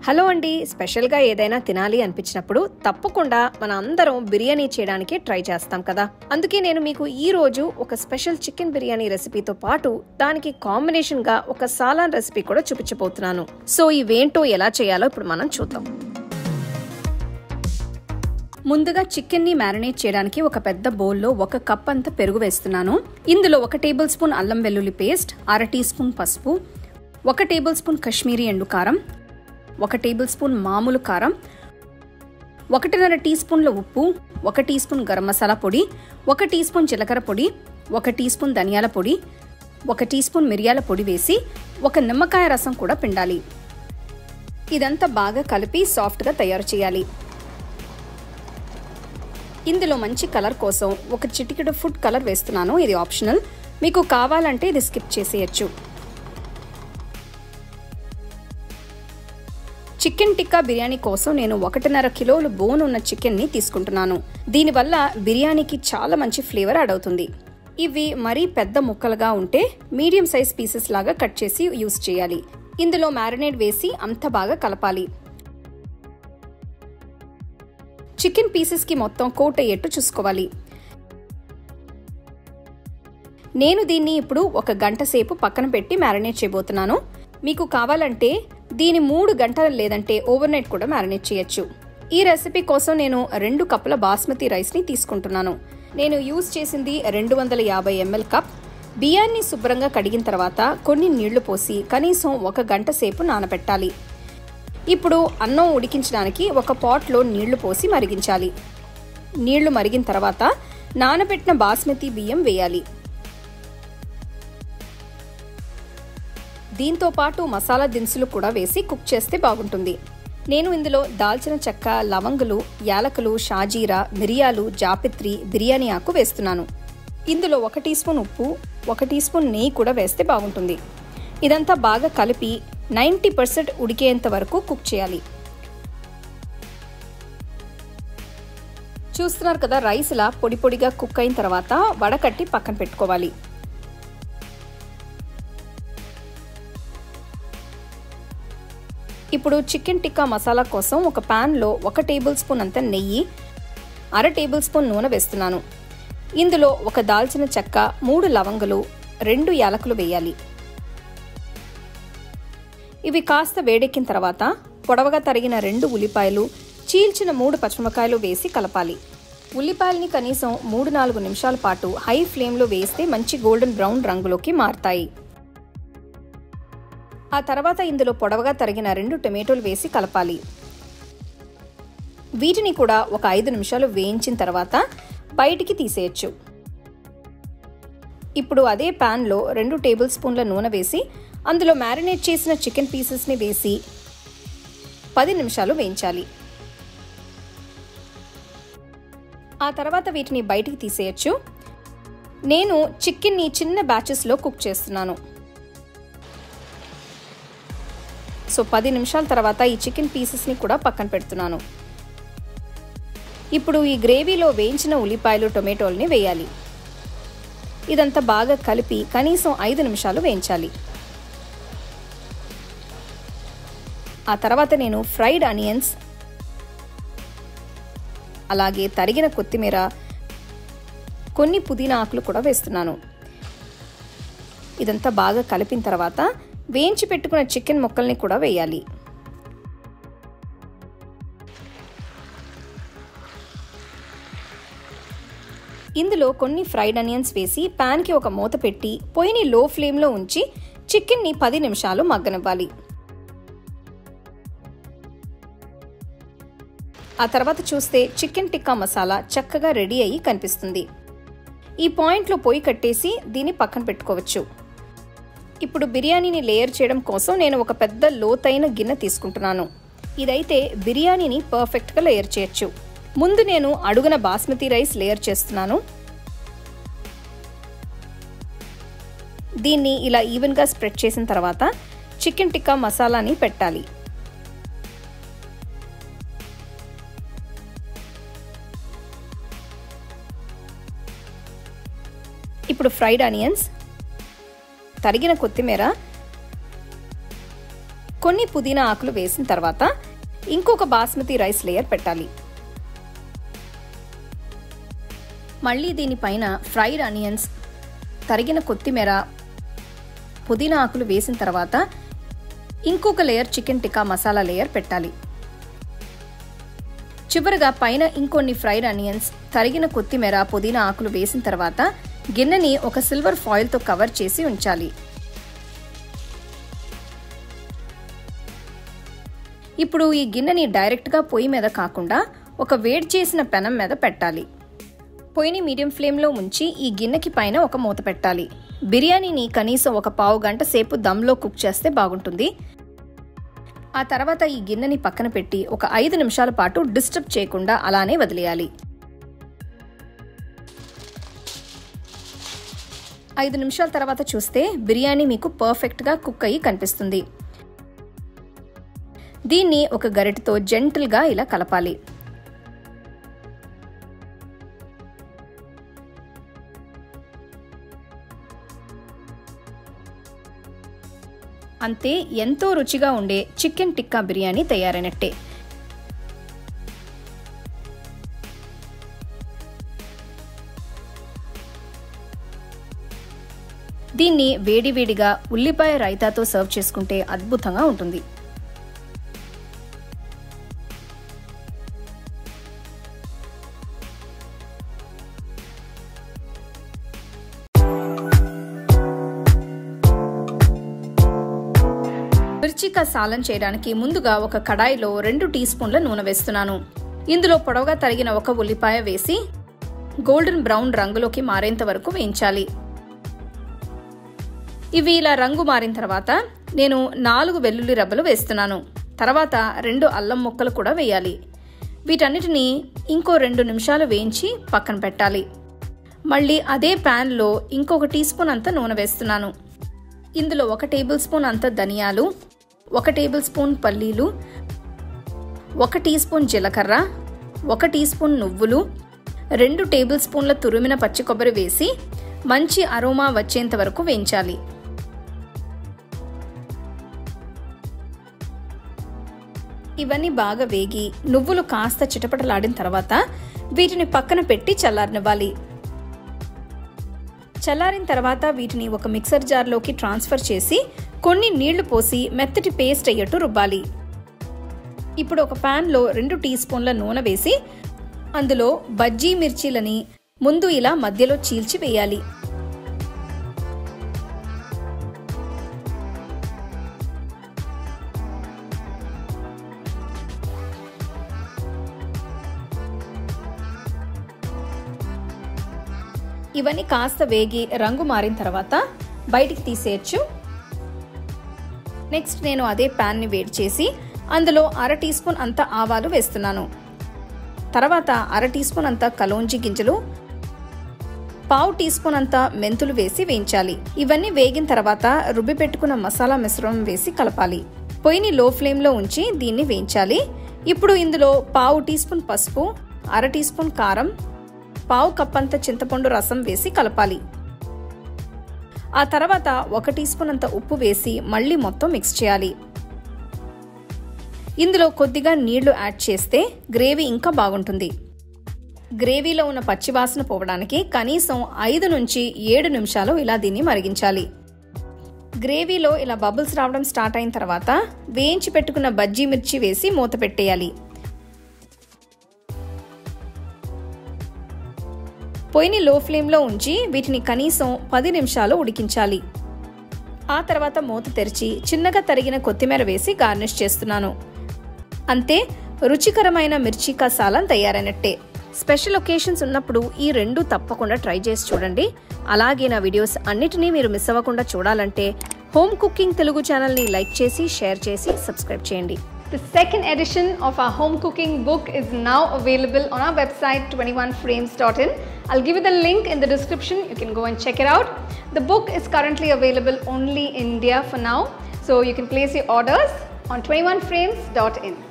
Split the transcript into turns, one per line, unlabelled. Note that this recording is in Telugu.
హలో అండి స్పెషల్గా ఏదైనా తినాలి అనిపించినప్పుడు తప్పకుండా మన అందరం బిర్యానీ చేయడానికి ట్రై చేస్తాం కదా అందుకే నేను మీకు ఈ రోజు ఒక స్పెషల్ చికెన్ బిర్యానీ రెసిపీతో పాటు దానికి కాంబినేషన్ గా ఒక సాలాన్ రెసిపీ కూడా చూపించబోతున్నాను సో ఇవేంటో ఎలా చేయాలో ఇప్పుడు మనం చూద్దాం ముందుగా చికెన్ ని మ్యారినేట్ చేయడానికి ఒక పెద్ద బౌల్లో ఒక కప్ అంత పెరుగు వేస్తున్నాను ఇందులో ఒక టేబుల్ స్పూన్ అల్లం వెల్లుల్లి పేస్ట్ అర టీ స్పూన్ పసుపు ఒక టేబుల్ స్పూన్ కశ్మీరీ ఎండు కారం ఒక టేబుల్ స్పూన్ మామూలు కారం ఒకటిన్నర టీ స్పూన్ల ఉప్పు ఒక టీ స్పూన్ గరం మసాలా పొడి ఒక టీ స్పూన్ జీలకర్ర పొడి ఒక టీ స్పూన్ ధనియాల పొడి ఒక టీ స్పూన్ మిరియాల పొడి వేసి ఒక నిమ్మకాయ రసం కూడా పిండాలి ఇదంతా బాగా కలిపి సాఫ్ట్గా తయారు చేయాలి ఇందులో మంచి కలర్ కోసం ఒక చిటికెడు ఫుడ్ కలర్ వేస్తున్నాను ఇది ఆప్షనల్ మీకు కావాలంటే ఇది స్కిప్ చేసేయచ్చు చికెన్ టిక్కా బిర్యానీ కోసం నేను ఒకటిన్నర కిలోలు బోన్ ఉన్న చికెన్ని తీసుకుంటున్నాను దీనివల్ల బిర్యానీకి చాలా మంచి ఫ్లేవర్ యాడ్ అవుతుంది ఇవి మరీ పెద్ద ముక్కలుగా ఉంటే మీడియం సైజ్ పీసెస్ లాగా కట్ చేసి యూస్ చేయాలి ఇందులో మ్యారినేట్ వేసి అంత బాగా కలపాలి చికెన్ పీసెస్కి మొత్తం కోట్ అయ్యేట్టు చూసుకోవాలి నేను దీన్ని ఇప్పుడు ఒక గంట సేపు పక్కన పెట్టి మ్యారినేట్ చేయబోతున్నాను మీకు కావాలంటే దీని మూడు గంటలు లేదంటే ఓవర్ నైట్ కూడా మ్యారినేట్ చేయొచ్చు ఈ రెసిపీ కోసం నేను రెండు కప్పుల బాస్మతి రైస్ని తీసుకుంటున్నాను నేను యూజ్ చేసింది రెండు వందల యాభై ఎంఎల్ కప్ బియ్యాన్ని శుభ్రంగా కడిగిన తర్వాత కొన్ని నీళ్లు పోసి కనీసం ఒక గంట సేపు నానబెట్టాలి ఇప్పుడు అన్నం ఉడికించడానికి ఒక పాట్లో నీళ్లు పోసి మరిగించాలి నీళ్లు మరిగిన తర్వాత నానబెట్టిన బాస్మతి బియ్యం వేయాలి దీంతో పాటు మసాలా దినుసులు కూడా వేసి కుక్ చేస్తే బాగుంటుంది నేను ఇందులో దాల్చిన చెక్క లవంగులు యాలకులు షాజీరా మిరియాలు జాపిత్రి బిర్యానీ ఆకు వేస్తున్నాను ఇందులో ఒక టీ స్పూన్ ఉప్పు ఒక టీ స్పూన్ నెయ్యి కూడా వేస్తే బాగుంటుంది ఇదంతా బాగా కలిపి నైంటీ పర్సెంట్ ఉడికేంత వరకు కుక్ చేయాలి చూస్తున్నారు కదా రైస్ ఇలా పొడి పొడిగా కుక్ అయిన తర్వాత వడకట్టి పక్కన పెట్టుకోవాలి ఇప్పుడు చికెన్ టిక్కా మసాలా కోసం ఒక ప్యాన్లో ఒక టేబుల్ స్పూన్ అంత నెయ్యి అర టేబుల్ స్పూన్ నూనె వేస్తున్నాను ఇందులో ఒక దాల్చిన చెక్క మూడు లవంగులు రెండు యాలకులు వేయాలి ఇవి కాస్త వేడెక్కిన తర్వాత పొడవగా తరిగిన రెండు ఉల్లిపాయలు చీల్చిన మూడు పచ్చిమిరకాయలు వేసి కలపాలి ఉల్లిపాయల్ని కనీసం మూడు నాలుగు నిమిషాల పాటు హై ఫ్లేమ్లో వేస్తే మంచి గోల్డెన్ బ్రౌన్ రంగులోకి మారతాయి ఆ తర్వాత ఇందులో పొడవగా తరిగిన రెండు టొమాటోలు వేసి కలపాలి వీటిని కూడా ఒక ఐదు నిమిషాలు వేయించిన తర్వాత బయటికి తీసేయచ్చు ఇప్పుడు అదే ప్యాన్లో రెండు టేబుల్ స్పూన్ల నూనె వేసి అందులో మ్యారినేట్ చేసిన చికెన్ పీసెస్ని వేసి పది నిమిషాలు వేయించాలి ఆ తర్వాత వీటిని బయటికి తీసేయచ్చు నేను చికెన్ని చిన్న బ్యాచెస్లో కుక్ చేస్తున్నాను సో పది నిమిషాల తర్వాత ఈ చికెన్ పీసెస్ని కూడా పక్కన పెడుతున్నాను ఇప్పుడు ఈ గ్రేవీలో వేయించిన ఉల్లిపాయలు టొమాటోల్ని వేయాలి ఇదంతా బాగా కలిపి కనీసం ఐదు నిమిషాలు వేయించాలి ఆ తర్వాత నేను ఫ్రైడ్ ఆనియన్స్ అలాగే తరిగిన కొత్తిమీర కొన్ని పుదీనా ఆకులు కూడా వేస్తున్నాను ఇదంతా బాగా కలిపిన తర్వాత వేయించి పెట్టుకున్న చికెన్ ముక్కల్ని కూడా వేయాలి ఇందులో కొన్ని ఫ్రైడ్ ఆనియన్స్ వేసి ప్యాన్కి ఒక మూత పెట్టి పొయ్యిని లో ఫ్లేమ్లో ఉంచి చికెన్ని పది నిమిషాలు మగ్గనివ్వాలి ఆ తర్వాత చూస్తే చికెన్ టిక్కా మసాలా చక్కగా రెడీ అయ్యి కనిపిస్తుంది ఈ పాయింట్లో పొయ్యి కట్టేసి దీన్ని పక్కన పెట్టుకోవచ్చు ఇప్పుడు బిర్యానీని లేయర్ చేయడం కోసం నేను ఒక పెద్ద లోతైన గిన్నె తీసుకుంటున్నాను ఇదైతే బిర్యానీని పర్ఫెక్ట్గా లేయర్ చేయొచ్చు ముందు నేను అడుగున బాస్మతి రైస్ లేయర్ చేస్తున్నాను దీన్ని ఇలా ఈవెన్గా స్ప్రెడ్ చేసిన తర్వాత చికెన్ టిక్కా మసాలాని పెట్టాలి ఇప్పుడు ఫ్రైడ్ ఆనియన్స్ తరిగిన కొత్తిమీర కొన్ని పుదీనా ఆకులు వేసిన తర్వాత ఇంకొక బాస్మతి రైస్ లేయర్ పెట్టాలి మళ్ళీ దీనిపైన ఫ్రైడ్ ఆనియన్స్ తరిగిన కొత్తిమీర పుదీనా ఆకులు వేసిన తర్వాత ఇంకొక layer chicken tikka masala layer పెట్టాలి చివరగా పైన ఇంకొన్ని ఫ్రైడ్ ఆనియన్స్ తరిగిన కొత్తిమీర పుదీనా ఆకులు వేసిన తర్వాత గిన్నెని ఒక సిల్వర్ ఫాయిల్తో కవర్ చేసి ఉంచాలి ఇప్పుడు ఈ గిన్నెని డైరెక్ట్గా పొయ్యి మీద కాకుండా ఒక వేడి చేసిన పెనం మీద పెట్టాలి పొయ్యిని మీడియం ఫ్లేమ్లో ఉంచి ఈ గిన్నెకి పైన ఒక మూత పెట్టాలి బిర్యానీని కనీసం ఒక పావు గంట సేపు దమ్లో కుక్ చేస్తే బాగుంటుంది ఆ తర్వాత ఈ గిన్నెని పక్కన పెట్టి ఒక ఐదు నిమిషాల పాటు డిస్టర్బ్ చేయకుండా అలానే వదిలేయాలి ఐదు నిమిషాల తర్వాత చూస్తే బిర్యానీ మీకు పర్ఫెక్ట్గా కుక్ అయ్యి కనిపిస్తుంది దీన్ని ఒక గరిటతో జెంటల్గా ఇలా కలపాలి అంతే ఎంతో రుచిగా ఉండే చికెన్ టిక్కా బిర్యానీ తయారైనట్టే దీన్ని వేడివేడిగా ఉల్లిపాయ రైతాతో సర్వ్ చేసుకుంటే అద్భుతంగా ఉంటుంది మిర్చికా సాలం చేయడానికి ముందుగా ఒక కడాయిలో రెండు టీ స్పూన్ల నూనె వేస్తున్నాను ఇందులో పొడవుగా తరిగిన ఒక ఉల్లిపాయ వేసి గోల్డెన్ బ్రౌన్ రంగులోకి మారేంత వరకు వేయించాలి ఇవి ఇలా రంగు మారిన తర్వాత నేను నాలుగు వెల్లుల్లి రబ్బలు వేస్తున్నాను తర్వాత రెండు అల్లం ముక్కలు కూడా వేయాలి వీటన్నిటిని ఇంకో రెండు నిమిషాలు వేయించి పక్కన పెట్టాలి మళ్ళీ అదే ప్యాన్లో ఇంకొక టీ స్పూన్ అంత నూనె వేస్తున్నాను ఇందులో ఒక టేబుల్ స్పూన్ అంత ధనియాలు ఒక టేబుల్ స్పూన్ పల్లీలు ఒక టీ స్పూన్ జీలకర్ర ఒక టీ స్పూన్ నువ్వులు రెండు టేబుల్ స్పూన్ల తురిమిన పచ్చి కొబ్బరి వేసి మంచి అరోమా వచ్చేంత వరకు వేయించాలి ఇవన్నీ బాగా వేగి నువ్వులు కాస్త చిటపటలాడిన తర్వాత వీటిని పక్కన పెట్టి చల్లారనివ్వాలి చల్లారిన తర్వాత వీటిని ఒక మిక్సర్ జార్లోకి ట్రాన్స్ఫర్ చేసి కొన్ని నీళ్లు పోసి మెత్తటి పేస్ట్ అయ్యట్టు రుబ్బాలి ఇప్పుడు ఒక ప్యాన్లో రెండు టీ స్పూన్ల నూనె వేసి అందులో బజ్జీ మిర్చీలని ముందు ఇలా మధ్యలో చీల్చి వేయాలి ఇవన్నీ కాస్త వేగి రంగు మారిన తర్వాత బయటికి తీసేయచ్చు నెక్స్ట్ నేను అదే ప్యాన్ని వేడి చేసి అందులో అర టీ స్పూన్ అంత ఆవాలు వేస్తున్నాను తర్వాత అర టీ స్పూన్ అంత కలోంజి గింజలు పావు టీ స్పూన్ అంత మెంతులు వేసి వేయించాలి ఇవన్నీ వేగిన తర్వాత రుబ్బి పెట్టుకున్న మసాలా మిశ్రమం వేసి కలపాలి పొయ్యిని లో ఫ్లేమ్లో ఉంచి దీన్ని వేయించాలి ఇప్పుడు ఇందులో పావు టీ స్పూన్ పసుపు అర టీ స్పూన్ కారం పావు కప్పంత చింతపండు రసం వేసి కలపాలి ఆ తర్వాత ఒక టీ స్పూన్ అంత ఉప్పు వేసి మళ్ళీ మొత్తం మిక్స్ చేయాలి ఇందులో కొద్దిగా నీళ్లు యాడ్ చేస్తే గ్రేవీ ఇంకా బాగుంటుంది గ్రేవీలో ఉన్న పచ్చివాసన పోవడానికి కనీసం ఐదు నుంచి ఏడు నిమిషాలు ఇలా దీన్ని మరిగించాలి గ్రేవీలో ఇలా బబుల్స్ రావడం స్టార్ట్ అయిన తర్వాత వేయించి పెట్టుకున్న బజ్జీ మిర్చి వేసి మూత పెట్టేయాలి పొయ్యిని లో ఫ్లేమ్లో ఉంచి వీటిని కనీసం పది నిమిషాలు ఉడికించాలి ఆ తర్వాత మూత తెరిచి చిన్నగా తరిగిన కొత్తిమీర వేసి గార్నిష్ చేస్తున్నాను అంతే రుచికరమైన మిర్చి కసాలం తయారైనట్టే స్పెషల్ ఒకేషన్స్ ఉన్నప్పుడు ఈ రెండు తప్పకుండా ట్రై చేసి చూడండి అలాగే నా వీడియోస్ అన్నిటినీ మీరు మిస్ అవ్వకుండా చూడాలంటే హోమ్ కుకింగ్ తెలుగు ఛానల్ని లైక్ చేసి షేర్ చేసి సబ్స్క్రైబ్ చేయండి
The second edition of our home cooking book is now available on our website 21frames.in. I'll give you the link in the description. You can go and check it out. The book is currently available only in India for now. So you can place your orders on 21frames.in.